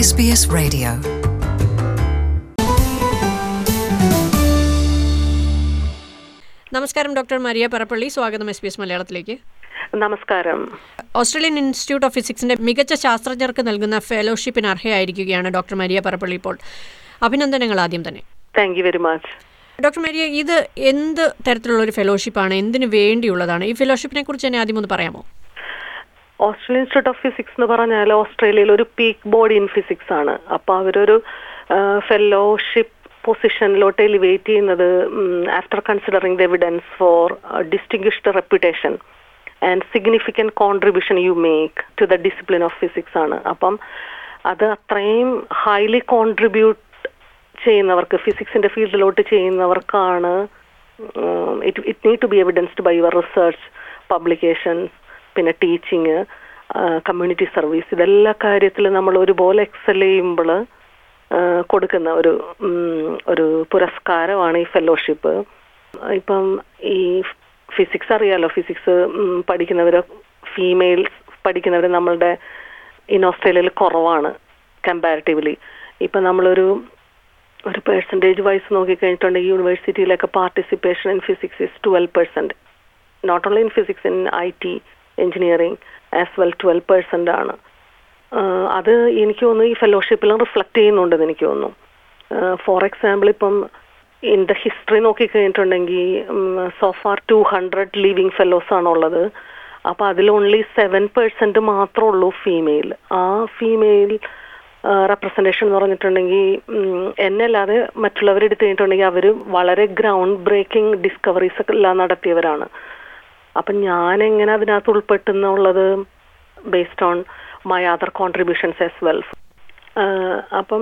SBS Radio. നമസ്കാരം doctor Maria Parappally സ്വാഗതം S B S മലയാളത്തിലേക്ക് നമസ്കാരം ഓസ്ട്രേലിയൻ ഇൻസ്റ്റിറ്റ്യൂട്ട് ഓഫ് ഫിസിക്സിന്റെ മികച്ച ശാസ്ത്രജ്ഞർക്ക് നൽകുന്ന ഫെലോഷിപ്പിന് അർഹയായിരിക്കുകയാണ് ഡോക്ടർ മരിയ പറപ്പള്ളി ഇപ്പോൾ അഭിനന്ദനങ്ങൾ ആദ്യം തന്നെ thank you very much doctor Maria ഇത് എന്ത് തരത്തിലുള്ള ഒരു ഫെലോഷിപ്പാണ് എന്തിനു വേണ്ടിയുള്ളതാണ് ഈ ഫെലോഷിപ്പിനെ കുറിച്ച് തന്നെ ആദ്യം ഒന്ന് പറയാമോ ഓസ്ട്രേലിയൻ ഇൻസ്റ്റിറ്റ്യൂട്ട് ഓഫ് ഫിസിക്സ് എന്ന് പറഞ്ഞാൽ ഓസ്ട്രേലിയയിൽ ഒരു പീക്ക് ബോഡി ഇൻ ഫിസിക്സ് ആണ് അപ്പൊ അവരൊരു ഫെലോഷിപ്പ് പൊസിഷനിലോട്ട് എലിവേറ്റ് ചെയ്യുന്നത് after considering the evidence for distinguished reputation and significant contribution you make to the discipline of physics ആണ് അപ്പം അത് അത്രയും ഹൈലി കോൺട്രിബ്യൂട്ട് ചെയ്യുന്നവർക്ക് ഫിസിക്സിന്റെ ഫീൽഡിലോട്ട് ചെയ്യുന്നവർക്കാണ് it it need to be evidenced by your research publications പിന്നെ ടീച്ചിങ് കമ്മ്യൂണിറ്റി സർവീസ് ഇതെല്ലാ കാര്യത്തിലും നമ്മൾ ഒരുപോലെ എക്സൽ ചെയ്യുമ്പോൾ കൊടുക്കുന്ന ഒരു ഒരു പുരസ്കാരമാണ് ഈ ഫെലോഷിപ്പ് ഇപ്പം ഈ ഫിസിക്സ് അറിയാലോ ഫിസിക്സ് പഠിക്കുന്നവർ ഫീമെയിൽസ് പഠിക്കുന്നവർ നമ്മളുടെ ഇൻ ഓസ്ട്രേലിയയിൽ കുറവാണ് കമ്പാരിറ്റീവ്ലി ഇപ്പം നമ്മളൊരു ഒരു പെർസെൻറ്റേജ് വൈസ് നോക്കിക്കഴിഞ്ഞിട്ടുണ്ടെങ്കിൽ യൂണിവേഴ്സിറ്റിയിലൊക്കെ participation in physics is twelve percent not only in physics in I T engineering as well twelve percent ആണ് അത് എനിക്ക് തോന്നുന്നു ഈ ഫെലോഷിപ്പിലും റിഫ്ലക്ട് ചെയ്യുന്നുണ്ടെന്ന് എനിക്ക് തോന്നുന്നു ഫോർ എക്സാമ്പിൾ ഇപ്പം ഇൻ ദ ഹിസ്റ്ററി നോക്കിക്കഴിഞ്ഞിട്ടുണ്ടെങ്കിൽ so far two hundred living fellows ആണുള്ളത് അപ്പോൾ അതിൽ ഓൺലി സെവൻ പെർസെൻറ്റ് മാത്രമേ ഉള്ളൂ ഫീമെയിൽ ആ ഫീമെയിൽ റെപ്രസെൻറ്റേഷൻ എന്ന് പറഞ്ഞിട്ടുണ്ടെങ്കിൽ എന്നെ അല്ലാതെ മറ്റുള്ളവർ എടുത്തു കഴിഞ്ഞിട്ടുണ്ടെങ്കിൽ അവർ വളരെ ഗ്രൗണ്ട് ബ്രേക്കിംഗ് ഡിസ്കവറീസ് ഒക്കെ എല്ലാം നടത്തിയവരാണ് അപ്പം ഞാൻ എങ്ങനെ അതിനകത്ത് ഉൾപ്പെട്ടെന്നുള്ളത് based on my other contributions as well അപ്പം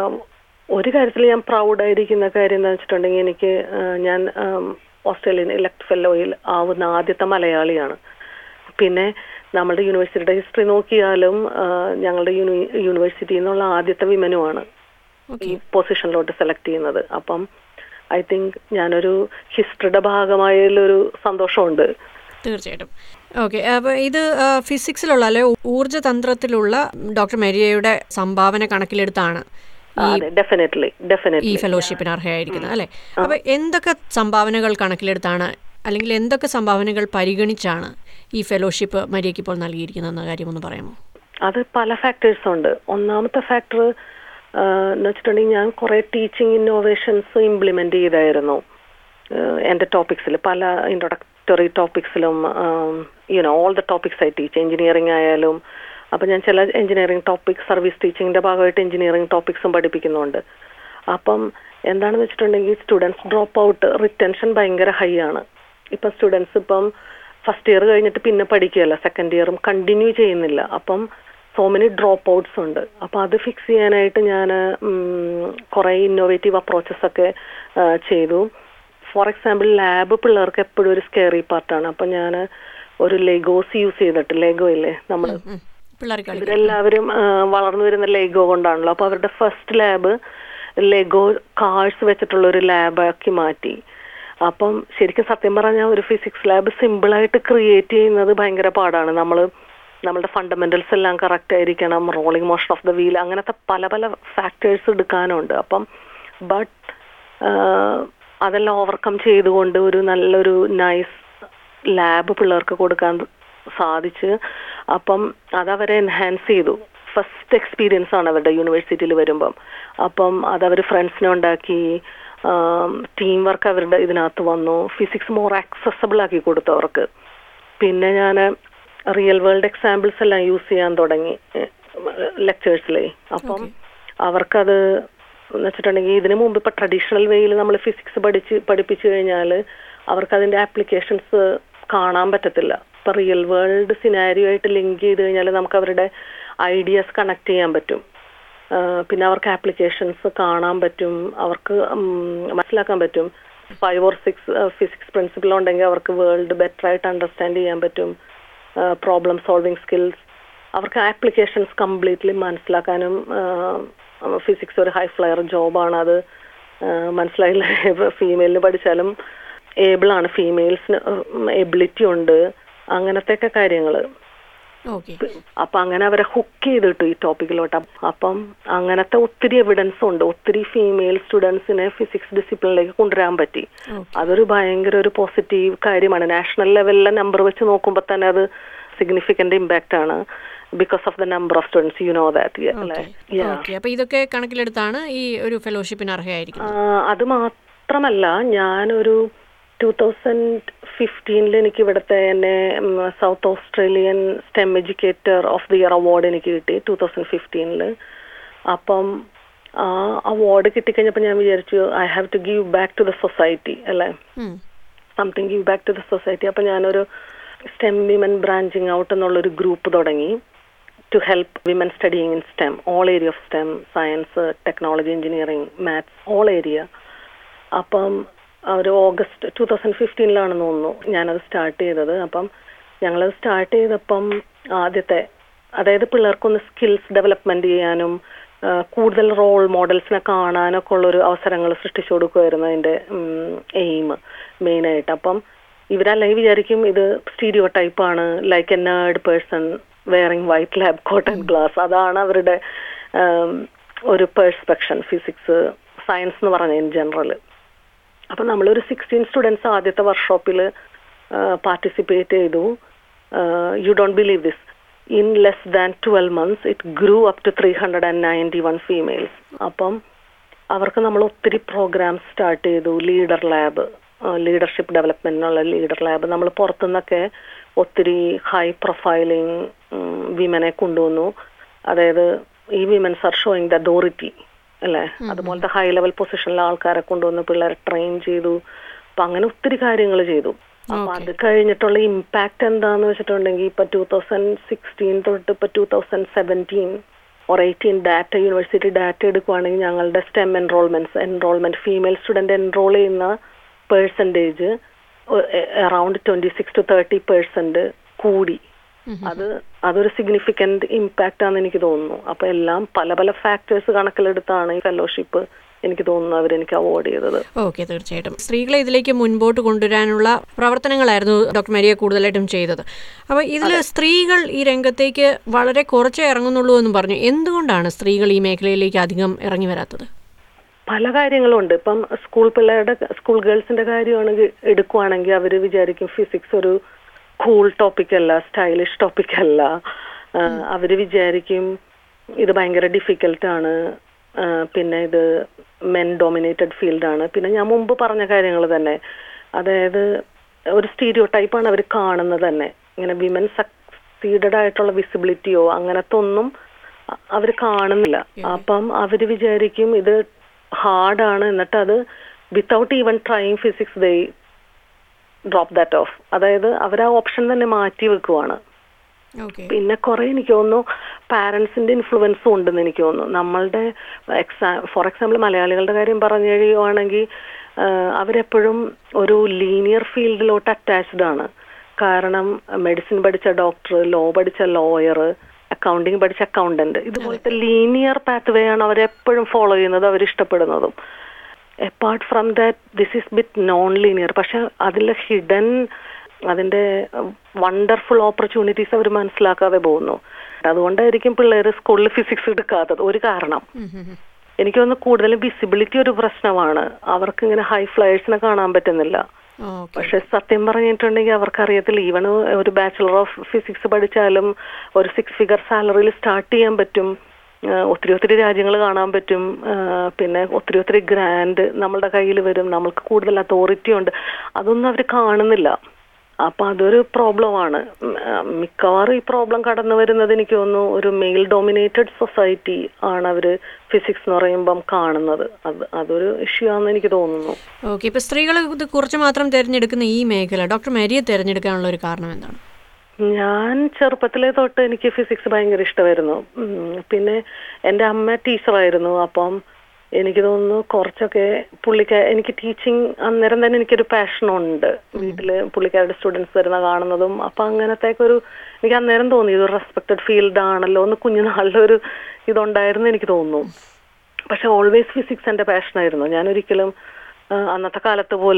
ഒരു കാര്യത്തിൽ ഞാൻ പ്രൗഡായിരിക്കുന്ന കാര്യം എന്താ വെച്ചിട്ടുണ്ടെങ്കിൽ എനിക്ക് ഞാൻ ഓസ്ട്രേലിയൻ ഇലക്ട് ഫെല്ലോയിൽ ആവുന്ന ആദ്യത്തെ മലയാളിയാണ് പിന്നെ നമ്മുടെ യൂണിവേഴ്സിറ്റിയുടെ ഹിസ്റ്ററി നോക്കിയാലും ഞങ്ങളുടെ യൂണിവേഴ്സിറ്റിയിൽ നിന്നുള്ള ആദ്യത്തെ വിമനുമാണ് ഈ പൊസിഷനിലോട്ട് സെലക്ട് ചെയ്യുന്നത് അപ്പം ഐ തിങ്ക് ഞാനൊരു ഹിസ്റ്ററിയുടെ ഭാഗമായതിലൊരു സന്തോഷമുണ്ട് തീർച്ചയായിട്ടും ഓക്കെ അപ്പോൾ ഇത് ഫിസിക്സിലുള്ള അല്ലെ ഊർജ്ജതന്ത്രത്തിലുള്ള ഡോക്ടർ മെരിയയുടെ സംഭാവന കണക്കിലെടുത്താണ് ഡെഫിനറ്റ്ലി ഈ ഡെഫിനറ്റ്ലി ഫെലോഷിപ്പിന് അർഹയായിരിക്കുന്നത് അല്ലെ അപ്പൊ എന്തൊക്കെ സംഭാവനകൾ കണക്കിലെടുത്താണ് അല്ലെങ്കിൽ എന്തൊക്കെ സംഭാവനകൾ പരിഗണിച്ചാണ് ഈ ഫെലോഷിപ്പ് മരിയയ്ക്ക് ഇപ്പോൾ നൽകിയിരിക്കുന്നതെന്ന കാര്യം ഒന്ന് പറയാമോ അത് പല ഫാക്ടേഴ്സ് ഉണ്ട് ഒന്നാമത്തെ ഫാക്ടർ എന്ന് വെച്ചിട്ടുണ്ടെങ്കിൽ ഞാൻ കുറെ ടീച്ചിങ് ഇന്നോവേഷൻസ് ഇംപ്ലിമെന്റ് ചെയ്തായിരുന്നു എൻ്റെ ടോപ്പിക്സിൽ പല ഇൻട്രൊഡക്ടറി ടോപ്പിക്സിലും you know all the topics I teach engineering ആയാലും അപ്പം ഞാൻ ചില എഞ്ചിനീയറിംഗ് ടോപ്പിക് സർവീസ് ടീച്ചിങ്ങിൻ്റെ ഭാഗമായിട്ട് എഞ്ചിനീയറിംഗ് ടോപ്പിക്സും പഠിപ്പിക്കുന്നുണ്ട് അപ്പം എന്താണെന്ന് വെച്ചിട്ടുണ്ടെങ്കിൽ സ്റ്റുഡൻസ് ഡ്രോപ്പ് ഔട്ട് റിറ്റൻഷൻ ഭയങ്കര ഹൈ ആണ് ഇപ്പം സ്റ്റുഡൻസ് ഇപ്പം ഫസ്റ്റ് ഇയർ കഴിഞ്ഞിട്ട് പിന്നെ പഠിക്കുകയല്ല സെക്കൻഡ് ഇയറും കണ്ടിന്യൂ ചെയ്യുന്നില്ല അപ്പം സോ മെനി ഡ്രോപ്പ് ഔട്ട്സ് ഉണ്ട് അപ്പം അത് ഫിക്സ് ചെയ്യാനായിട്ട് ഞാൻ കുറേ ഇന്നോവേറ്റീവ് അപ്രോച്ചസ് ഒക്കെ ചെയ്തു ഫോർ എക്സാമ്പിൾ ലാബ് പിള്ളേർക്ക് എപ്പോഴും ഒരു സ്കെയറി പാർട്ടാണ് അപ്പം ഞാൻ ഒരു ലെഗോസ് യൂസ് ചെയ്തിട്ട് ലെഗോ ഇല്ലേ നമ്മൾ ഇവരെല്ലാവരും വളർന്നു വരുന്ന ലെഗോ കൊണ്ടാണല്ലോ അപ്പോൾ അവരുടെ ഫസ്റ്റ് ലാബ് ലെഗോ കാഴ്സ് വെച്ചിട്ടുള്ള ഒരു ലാബാക്കി മാറ്റി അപ്പം ശരിക്കും സത്യം പറഞ്ഞാൽ ഒരു ഫിസിക്സ് ലാബ് സിമ്പിളായിട്ട് ക്രിയേറ്റ് ചെയ്യുന്നത് ഭയങ്കര പാടാണ് നമ്മൾ നമ്മളുടെ ഫണ്ടമെന്റൽസ് എല്ലാം കറക്റ്റ് ആയിരിക്കണം rolling motion of the wheel അങ്ങനത്തെ പല പല ഫാക്ടേഴ്സ് എടുക്കാനുണ്ട് അപ്പം ബട്ട് അതെല്ലാം ഓവർകം ചെയ്തുകൊണ്ട് ഒരു നല്ലൊരു നൈസ് ലാബ് പിള്ളേർക്ക് കൊടുക്കാൻ സാധിച്ച് അപ്പം അതവരെ എൻഹാൻസ് ചെയ്തു ഫസ്റ്റ് എക്സ്പീരിയൻസ് ആണ് അവരുടെ യൂണിവേഴ്സിറ്റിയിൽ വരുമ്പം അപ്പം അതവർ ഫ്രണ്ട്സിനെ ഉണ്ടാക്കി ടീം വർക്ക് അവരുടെ ഇതിനകത്ത് വന്നു ഫിസിക്സ് മോർ ആക്സസബിൾ ആക്കി കൊടുത്തു അവർക്ക് പിന്നെ ഞാൻ റിയൽ വേൾഡ് എക്സാമ്പിൾസ് എല്ലാം യൂസ് ചെയ്യാൻ തുടങ്ങി ലെക്ചേഴ്സിലേ അപ്പം അവർക്കത് എന്ന് വെച്ചിട്ടുണ്ടെങ്കിൽ ഇതിനു മുമ്പ് ഇപ്പൊ ട്രഡീഷണൽ വേയിൽ നമ്മൾ ഫിസിക്സ് പഠിച്ച് പഠിപ്പിച്ചു കഴിഞ്ഞാൽ അവർക്ക് അതിന്റെ ആപ്ലിക്കേഷൻസ് കാണാൻ പറ്റത്തില്ല ഇപ്പൊ റിയൽ വേൾഡ് സിനാരിയോ ആയിട്ട് ലിങ്ക് ചെയ്ത് കഴിഞ്ഞാൽ നമുക്ക് അവരുടെ ഐഡിയാസ് കണക്ട് ചെയ്യാൻ പറ്റും പിന്നെ അവർക്ക് ആപ്ലിക്കേഷൻസ് കാണാൻ പറ്റും അവർക്ക് മനസ്സിലാക്കാൻ പറ്റും five or six physics principle ഉണ്ടെങ്കിൽ അവർക്ക് വേൾഡ് ബെറ്റർ ആയിട്ട് അണ്ടർസ്റ്റാൻഡ് ചെയ്യാൻ പറ്റും പ്രോബ്ലം സോൾവിങ് സ്കിൽസ് അവർക്ക് ആപ്ലിക്കേഷൻസ് കംപ്ലീറ്റ്ലി മനസ്സിലാക്കാനും ഫിസിക്സ് ഒരു ഹൈ ഫ്ലയർ ജോബാണ് അത് മനസ്സിലായില്ല ഫീമെയിലിന് പഠിച്ചാലും ഏബിളാണ് ഫീമെയിൽസിന് എബിലിറ്റി ഉണ്ട് അങ്ങനത്തെ ഒക്കെ കാര്യങ്ങൾ ഓക്കെ അപ്പൊ അങ്ങനെ അവരെ ഹുക്ക് ചെയ്തിട്ടു ഈ ടോപ്പിക്കിലോട്ട് അപ്പം അങ്ങനത്തെ ഒത്തിരി എവിഡൻസ് ഉണ്ട് ഒത്തിരി ഫീമെയിൽ സ്റ്റുഡൻസിനെ ഫിസിക്സ് ഡിസിപ്ലിനിലേക്ക് കൊണ്ടുവരാൻ പറ്റി ഓക്കെ അതൊരു ഭയങ്കര ഒരു പോസിറ്റീവ് കാര്യമാണ് നാഷണൽ ലെവലിലെ നമ്പർ വെച്ച് നോക്കുമ്പോൾ തന്നെ അത് സിഗ്നിഫിക്കന്റ് ഇമ്പാക്റ്റ് ആണ് because of the number of students you know that അല്ലേ Yeah. ഓക്കെ അപ്പൊ ഇതൊക്കെ കണക്കിലെടുത്താണ് ഈ ഒരു ഫെലോഷിപ്പിന് അർഹയായിരിക്കുന്നത് ആ, അത് മാത്രമല്ല ഞാനൊരു ടൂ തൗസൻഡ് ഫിഫ്റ്റീനിൽ എനിക്ക് ഇവിടുത്തെ എന്നെ South Australian STEM educator of the year award എനിക്ക് കിട്ടി ടൂ തൗസൻഡ് ഫിഫ്റ്റീനിൽ അപ്പം ആ അവാർഡ് കിട്ടിക്കഴിഞ്ഞപ്പോൾ ഞാൻ വിചാരിച്ചു I have to give back to the society അല്ലേ ഉം. Something give back to the society അപ്പം ഞാനൊരു സ്റ്റെം വിമൻ ബ്രാഞ്ചിങ് ഔട്ട് എന്നുള്ളൊരു ഗ്രൂപ്പ് തുടങ്ങി to help women studying in STEM all area of STEM science technology engineering maths all area അപ്പം ഒരു August two thousand ഫിഫ്റ്റീനിലാണെന്ന് തോന്നുന്നു ഞാനത് സ്റ്റാർട്ട് ചെയ്തത് അപ്പം ഞങ്ങളത് സ്റ്റാർട്ട് ചെയ്തപ്പം ആദ്യത്തെ അതായത് പിള്ളേർക്കൊന്ന് സ്കിൽസ് ഡെവലപ്മെന്റ് ചെയ്യാനും ആ, കൂടുതൽ റോൾ മോഡൽസിനെ കാണാനൊക്കെ ഉള്ളൊരു അവസരങ്ങൾ സൃഷ്ടിച്ചു കൊടുക്കുമായിരുന്നു അതിന്റെ എയിം മെയിനായിട്ട് അപ്പം ഇവരല്ലെങ്കിൽ വിചാരിക്കും ഇത് സ്റ്റീരിയോ ടൈപ്പാണ് like a nerd person wearing white lab coat and glass അതാണ് അവരുടെ ആം, ഒരു പെർസ്പെക്ഷൻ ഫിസിക്സ് സയൻസ് എന്ന് പറഞ്ഞ ഇൻ ജനറൽ അപ്പം നമ്മളൊരു സിക്സ്റ്റീൻ സ്റ്റുഡൻസ് ആദ്യത്തെ വർക്ക്ഷോപ്പിൽ പാർട്ടിസിപ്പേറ്റ് ചെയ്തു you don't believe this in less than twelve months it grew up to three hundred and ninety one females അപ്പം അവർക്ക് നമ്മൾ ഒത്തിരി പ്രോഗ്രാംസ് സ്റ്റാർട്ട് ചെയ്തു ലീഡർ ലാബ് ലീഡർഷിപ്പ് ഡെവലപ്മെന്റിനുള്ള ലീഡർ ലാബ് നമ്മൾ പുറത്തുനിന്നൊക്കെ ഒത്തിരി ഹൈ പ്രൊഫൈലിംഗ് വിമനെ കൊണ്ടുവന്നു അതായത് ഈ womens are showing the authority അല്ലേ അതുപോലത്തെ ഹൈ ലെവൽ പൊസിഷനിലെ ആൾക്കാരെ കൊണ്ടുവന്ന് പിള്ളേരെ ട്രെയിൻ ചെയ്തു അപ്പൊ അങ്ങനെ ഒത്തിരി കാര്യങ്ങൾ ചെയ്തു അപ്പൊ അത് കഴിഞ്ഞിട്ടുള്ള ഇമ്പാക്ട് എന്താന്ന് വെച്ചിട്ടുണ്ടെങ്കിൽ ഇപ്പൊ ടൂ തൗസൻഡ് സിക്സ്റ്റീൻ തൊട്ട് ഇപ്പൊ two thousand seventeen or eighteen data university data എടുക്കുവാണെങ്കിൽ ഞങ്ങളുടെ STEM enrolments enrolment female student enrol ചെയ്യുന്ന percentage around twenty six to thirty percent കൂടി അത് അതൊരു സിഗ്നിഫിക്കന്റ് ഇമ്പാക്റ്റ് ആണെന്ന് എനിക്ക് തോന്നുന്നു അപ്പൊ എല്ലാം പല പല ഫാക്ടേഴ്സ് കണക്കിലെടുത്താണ് ഈ ഫെലോഷിപ്പ് എനിക്ക് തോന്നുന്നു അവരെനിക്ക് അവാർഡ് ചെയ്തത് ഓക്കെ തീർച്ചയായിട്ടും സ്ത്രീകളെ ഇതിലേക്ക് മുൻപോട്ട് കൊണ്ടുവരാനുള്ള പ്രവർത്തനങ്ങളായിരുന്നു ഡോക്ടർ മരിയ കൂടുതലായിട്ടും ചെയ്തത് അപ്പോൾ ഇതിൽ സ്ത്രീകൾ ഈ രംഗത്തേക്ക് വളരെ കുറച്ചേ ഇറങ്ങുന്നുള്ളൂ എന്ന് പറഞ്ഞു എന്തുകൊണ്ടാണ് സ്ത്രീകൾ ഈ മേഖലയിലേക്ക് അധികം ഇറങ്ങി വരാത്തത് പല കാര്യങ്ങളും ഉണ്ട് ഇപ്പം സ്കൂൾ പിള്ളേരുടെ സ്കൂൾ ഗേൾസിന്റെ കാര്യമാണെങ്കിൽ എടുക്കുവാണെങ്കിൽ അവർ വിചാരിക്കും ഫിസിക്സ് ഒരു കൂൾ ടോപ്പിക് അല്ല സ്റ്റൈലിഷ് ടോപ്പിക് അല്ല ആ, അവര് വിചാരിക്കും ഇത് ഭയങ്കര ഡിഫിക്കൽട്ട് ആണ് ആ, പിന്നെ ഇത് മെൻ ഡോമിനേറ്റഡ് ഫീൽഡാണ് പിന്നെ ഞാൻ മുമ്പ് പറഞ്ഞ കാര്യങ്ങൾ തന്നെ അതായത് ഒരു സ്റ്റീരിയോ ടൈപ്പാണ് അവർ കാണുന്നത് തന്നെ ഇങ്ങനെ വിമൻ സക്സീഡഡ് ആയിട്ടുള്ള വിസിബിലിറ്റിയോ അങ്ങനത്തെ ഒന്നും അവർ കാണുന്നില്ല അപ്പം അവര് വിചാരിക്കും ഇത് ഹാർഡാണ് എന്നിട്ട് അത് without even trying physics they drop that off അതായത് അവർ ആ ഓപ്ഷൻ തന്നെ മാറ്റി വെക്കുവാണ് ഓക്കെ പിന്നെ കുറെ എനിക്ക് തോന്നുന്നു പാരന്റ്സിന്റെ ഇൻഫ്ലുവൻസും ഉണ്ടെന്ന് എനിക്ക് തോന്നുന്നു നമ്മളുടെ എക്സാം ഫോർ എക്സാമ്പിൾ മലയാളികളുടെ കാര്യം പറഞ്ഞു കഴിയുവാണെങ്കിൽ അവരെപ്പോഴും ഒരു ലീനിയർ ഫീൽഡിലോട്ട് അറ്റാച്ച്ഡ് ആണ് കാരണം മെഡിസിൻ പഠിച്ച ഡോക്ടർ ലോ പഠിച്ച ലോയർ അക്കൗണ്ടിങ് പഠിച്ച അക്കൗണ്ടന്റ് ഇതുപോലത്തെ ലീനിയർ പാത്ത് വേ ആണ് അവരെപ്പോഴും ഫോളോ ചെയ്യുന്നത് അവർ ഇഷ്ടപ്പെടുന്നതും apart from that this is bit non linear പക്ഷെ അതിലെ ഹിഡൻ അതിന്റെ വണ്ടർഫുൾ ഓപ്പർച്യൂണിറ്റീസ് അവർ മനസ്സിലാക്കാതെ പോകുന്നു അതുകൊണ്ടായിരിക്കും പിള്ളേർ സ്കൂളിൽ ഫിസിക്സ് എടുക്കാത്തത് ഒരു കാരണം എനിക്ക് തോന്നുന്നു കൂടുതലും വിസിബിലിറ്റി ഒരു പ്രശ്നമാണ് അവർക്ക് ഇങ്ങനെ ഹൈ ഫ്ലയേഴ്സിനെ കാണാൻ പറ്റുന്നില്ല ഓക്കെ പക്ഷെ സത്യം പറഞ്ഞിട്ടുണ്ടെങ്കിൽ അവർക്കറിയത്തില്ല ഈവൻ ഒരു ബാച്ചിലർ ഓഫ് ഫിസിക്സ് പഠിച്ചാലും ഒരു സിക്സ് ഫിഗർ സാലറിയിൽ സ്റ്റാർട്ട് ചെയ്യാൻ പറ്റും ആ, ഒത്തിരി ഒത്തിരി രാജ്യങ്ങൾ കാണാൻ പറ്റും ആ, പിന്നെ ഒത്തിരി ഒത്തിരി ഗ്രാൻഡ് നമ്മളുടെ കയ്യിൽ വരും നമ്മൾക്ക് കൂടുതൽ അതോറിറ്റി ഉണ്ട് അതൊന്നും അവർ കാണുന്നില്ല അപ്പൊ അതൊരു പ്രോബ്ലമാണ് മിക്കവാറും ഈ പ്രോബ്ലം കടന്നു വരുന്നത് എനിക്ക് തോന്നുന്നു ഒരു മെയിൽ ഡോമിനേറ്റഡ് സൊസൈറ്റി ആണ് അവര് ഫിസിക്സ് എന്ന് പറയുമ്പം കാണുന്നത് അത് അതൊരു ഇഷ്യൂ ആണെന്ന് എനിക്ക് തോന്നുന്നു ഓക്കെ ഇപ്പോൾ സ്ത്രീകൾ ഇത് കുറച്ച് മാത്രം തിരഞ്ഞെടുക്കുന്ന ഈ മേഖല ഡോക്ടർ മരിയെ തിരഞ്ഞെടുക്കാനുള്ള ഒരു കാരണം എന്താണ് ഞാൻ ചെറുപ്പത്തിലെ തൊട്ട് എനിക്ക് ഫിസിക്സ് ഭയങ്കര ഇഷ്ടമായിരുന്നു ഉം, പിന്നെ എൻ്റെ അമ്മ ടീച്ചറായിരുന്നു അപ്പം എനിക്ക് തോന്നുന്നു കുറച്ചൊക്കെ പുള്ളിക്ക എനിക്ക് ടീച്ചിങ് അന്നേരം തന്നെ എനിക്കൊരു പാഷനുണ്ട് വീട്ടില് പുള്ളിക്കാരുടെ സ്റ്റുഡൻസ് വരുന്ന കാണുന്നതും അപ്പൊ അങ്ങനത്തേക്ക് ഒരു എനിക്ക് അന്നേരം തോന്നി ഇതൊരു റെസ്പെക്റ്റഡ് ഫീൽഡ് ആണല്ലോ എന്ന് കുഞ്ഞുനാളിലെ ഒരു ഇതുണ്ടായിരുന്നു എനിക്ക് തോന്നുന്നു പക്ഷെ ഓൾവേസ് ഫിസിക്സ് എൻ്റെ പാഷനായിരുന്നു ഞാൻ ഒരിക്കലും ആ, അന്നത്തെ കാലത്ത് പോലും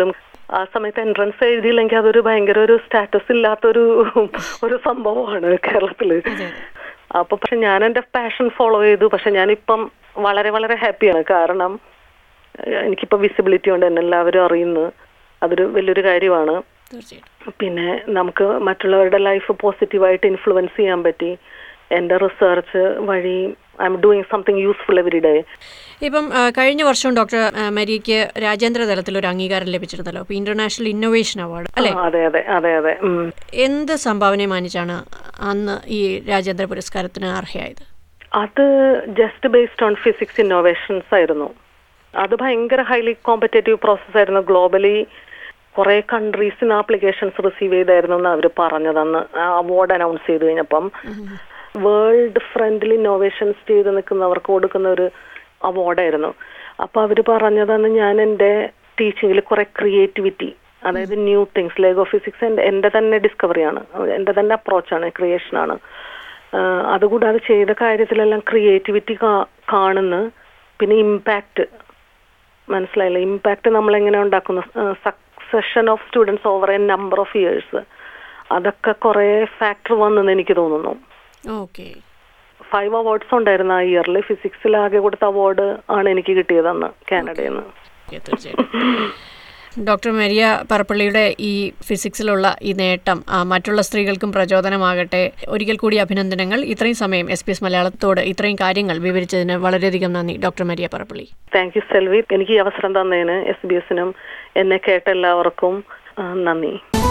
ആ സമയത്ത് എൻട്രൻസ് എഴുതിയില്ലെങ്കിൽ അതൊരു ഭയങ്കര ഒരു സ്റ്റാറ്റസ് ഇല്ലാത്തൊരു ഒരു സംഭവമാണ് കേരളത്തില് അപ്പൊ പക്ഷെ ഞാൻ എന്റെ പാഷൻ ഫോളോ ചെയ്തു പക്ഷെ ഞാനിപ്പം വളരെ വളരെ ഹാപ്പിയാണ് കാരണം ഏഹ്, എനിക്കിപ്പോ വിസിബിലിറ്റി ഉണ്ട് എന്നെ എല്ലാവരും അറിയുന്നു അതൊരു വലിയൊരു കാര്യമാണ് തീർച്ചയായിട്ടും പിന്നെ നമുക്ക് മറ്റുള്ളവരുടെ ലൈഫ് പോസിറ്റീവായിട്ട് ഇൻഫ്ലുവൻസ് ചെയ്യാൻ പറ്റി എൻ്റെ റിസർച്ച് വഴി I'm doing something useful every day ഇപ്പം ആ, കഴിഞ്ഞ വർഷവും ഡോക്ടർ ആ, മരിയയ്ക്ക് രാജ്യാന്തര തലത്തിൽ ഒരു അംഗീകാരം ലഭിച്ചിരുന്നല്ലോ അപ്പോൾ ഇന്റർനാഷണൽ ഇന്നോവേഷൻ അവാർഡ് അല്ലെ അതെ അതെ അതെ അതെ ഉം. എന്ത് സംഭാവനയെ മാനിച്ചാണ് അന്ന് ഈ രാജ്യാന്തര പുരസ്കാരത്തിന് അർഹയായത് അത് just based on physics innovations ആയിരുന്നു അത് ഭയങ്കര ഹൈലി കോമ്പറ്റേറ്റീവ് പ്രോസസ് ആയിരുന്നു ഗ്ലോബലി കുറെ കൺട്രീസിന് ആപ്ലിക്കേഷൻസ് റിസീവ് ചെയ്തായിരുന്നു എന്ന് അവർ പറഞ്ഞതന്ന് അവാർഡ് അനൗൺസ് ചെയ്ത് കഴിഞ്ഞപ്പം വേൾഡ് ഫ്രണ്ട്ലി ഇന്നോവേഷൻസ് ചെയ്ത് നിൽക്കുന്നവർക്ക് കൊടുക്കുന്ന ഒരു അവാർഡായിരുന്നു അപ്പൊ അവര് പറഞ്ഞതെന്ന് ഞാൻ എൻ്റെ ടീച്ചിങ്ങിൽ കുറെ ക്രിയേറ്റിവിറ്റി അതായത് ന്യൂ തിങ്സ് ലേഗോ ഫിസിക്സ് എൻ്റെ എൻ്റെ തന്നെ ഡിസ്കവറിയാണ് എൻ്റെ തന്നെ അപ്രോച്ചാണ് ക്രിയേഷനാണ് അതുകൂടാതെ ചെയ്ത കാര്യത്തിലെല്ലാം ക്രിയേറ്റിവിറ്റി കാണുന്നു പിന്നെ ഇമ്പാക്റ്റ് മനസ്സിലായില്ല ഇമ്പാക്റ്റ് നമ്മൾ എങ്ങനെ ഉണ്ടാക്കുന്നു succession of students over a number of years അതൊക്കെ കുറെ ഫാക്ടർ വന്നെന്ന് എനിക്ക് തോന്നുന്നു ഓക്കെ ഫൈവ് അവാർഡ്സ് ഉണ്ടായിരുന്നു ആ ഇയറിൽ ഫിസിക്സിൽ ആകെ കൊടുത്ത അവാർഡ് ആണ് എനിക്ക് കിട്ടിയത് അന്ന് കാനഡയിൽ നിന്ന് തീർച്ചയായിട്ടും ഡോക്ടർ മരിയ പറപ്പള്ളിയുടെ ഈ ഫിസിക്സിലുള്ള ഈ നേട്ടം ആ, മറ്റുള്ള സ്ത്രീകൾക്കും പ്രചോദനമാകട്ടെ ഒരിക്കൽ കൂടി അഭിനന്ദനങ്ങൾ ഇത്രയും സമയം എസ് പി എസ് മലയാളത്തോട് ഇത്രയും കാര്യങ്ങൾ വിവരിച്ചതിന് വളരെയധികം നന്ദി doctor Maria Parappally thank you Selvi എനിക്ക് ഈ അവസരം തന്നതിന് എസ് ബി എസിനും എന്നെ കേട്ട എല്ലാവർക്കും ആ, നന്ദി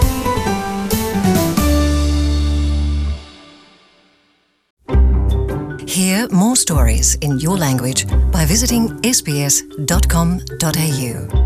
Hear more stories in your language by visiting sbs.com.au.